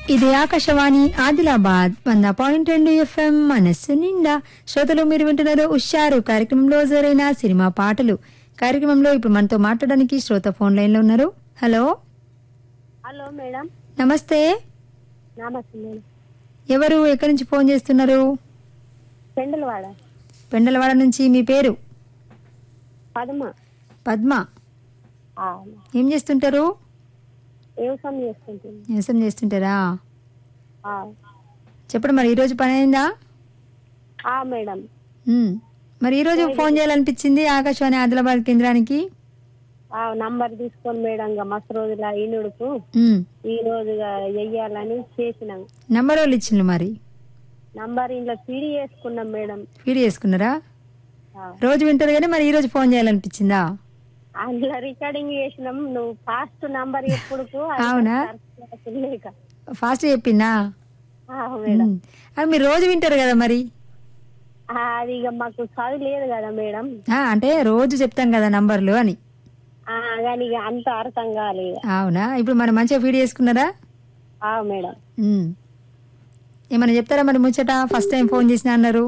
ఇది ఆకాశవాణి ఆదిలాబాద్ వంద పాయింట్ రెండు ఎఫ్ఎం మనస్సు నిండా శ్రోతలు మీరు వింటున్నారు ఉషారు కార్యక్రమంలో జరైన సినిమా పాటలు కార్యక్రమంలో ఇప్పుడు మనతో మాట్లాడడానికి శ్రోత ఫోన్ లైన్ లో ఉన్నారు హలో హలో మేడం నమస్తే నమస్తే మేడం ఎవరు ఎక్కడి నుంచి ఫోన్ చేస్తున్నారు పెండలవాడ పెండలవాడ నుంచి మీ పేరు పదమ పద్మ ఆ, ఏం చేస్తుంటారు వ్యవసాయం చేసుకుంటుంది వ్యవసాయం చేస్తుంటారా ఆ, చెప్పండి మరి ఈరోజు పని అయిందా ఆ, మేడం ఉమ్. మరి ఈరోజు ఫోన్ చేయాలనిపించింది ఆకాశవాణి ఆదిలాబాద్ కేంద్రానికి ఆ నంబర్ తీసుకొని మేడం ఇంకా మస్తు రోజుల ఈనుడుకు ఉమ్. ఈ రోజుగా వెయ్యాలని చేసినాం నంబర్ వాళ్ళు ఇచ్చిండ్రు మరి నంబర్ ఇంట్లో పీడి చేసుకున్నాం మేడం ఫీడ్ చేసుకున్నారా ఆ, రోజు వింటారు కానీ మరి ఈ రోజు ఫోన్ చేయాలనిపించిందా అందులో రికార్డింగ్ చేసినాం నువ్వు ఫాస్ట్ నంబర్ ఎప్పుడు అవునా? లేక ఫాస్ట్ చెప్పిందా ఆ, మేడం ఉమ్. అది మీరు రోజు వింటారు కదా మరి ఆ, అది ఇక మాకు చదువు లేదు కదా మేడం ఆ, అంటే రోజు చెప్తాం కదా నంబర్లు అని ఆ, కానీ ఇక అంత అర్థం కాలేదు అవునా ఇప్పుడు మరి మంచిగా ఫీడ్ చేసుకున్నారా ఆ మేడం ఉమ్. ఏమన్నా చెప్తారా మరి ముచ్చట ఫస్ట్ టైం ఫోన్ చేసిన అన్నారు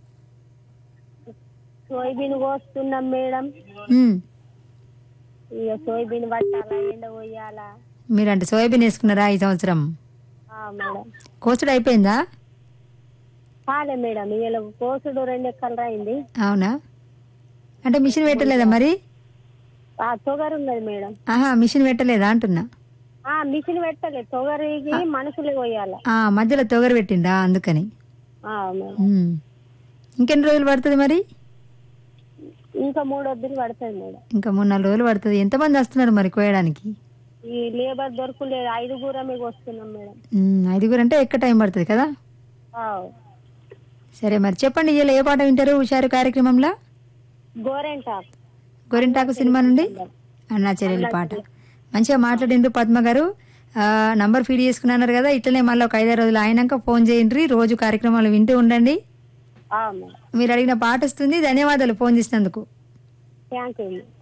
సోయాబీన్ కోస్తున్నాం మేడం ఉమ్. ఇక సోయాబీన్ పట్టాలా ఎండ పోయాలా మీరు అంటే సోయాబీన్ వేసుకున్నారా ఈ సంవత్సరం ఆ, మేడం కోసుడు అయిపోయిందా కాలే మేడం ఇలా కోసుడు రెండు ఎక్కలు అయింది అవునా అంటే మిషన్ పెట్టలేదా మరి ఆ తొగరు ఉన్నది మేడం ఆహా మిషన్ పెట్టలేదా అంటున్నా ఆ మిషన్ పెట్టలే తొగరికి మనుషులు పోయాల ఆ మధ్యలో తొగరు పెట్టిందా అందుకని ఆ, మేడం ఉమ్. ఇంకెన్ని రోజులు పడుతుంది మరి ఇంకా మూడు వద్దులు పడుతుంది మేడం ఇంకా మూడు నాలుగు రోజులు పడుతుంది ఎంతమంది వస్తున్నారు మరి కోయడానికి ఈ లేబర్ దొరకలేదు ఐదుగురమే వస్తున్నాం మేడం ఉమ్, ఐదుగురు అంటే ఎక్కువ టైం పడుతుంది కదా ఆ, సరే మరి చెప్పండి ఇలా ఏ పాట వింటారు హుషారు కార్యక్రమంలో గోరెంటాక్ గోరింటాకు సినిమా నుండి అన్నా చెల్లెలి పాట మంచిగా మాట్లాడిండ్రు పద్మ గారు ఆ, నంబర్ ఫీడ్ చేసుకున్నారు కదా ఇట్లనే మళ్ళీ ఒక ఐదారు రోజులు అయినాక ఫోన్ చేయండి రోజు కార్యక్రమాలు వింటూ ఉండండి ఆ, మేడం మీరు అడిగిన పాట వస్తుంది ధన్యవాదాలు ఫోన్ చేసినందుకు థ్యాంక్ యూ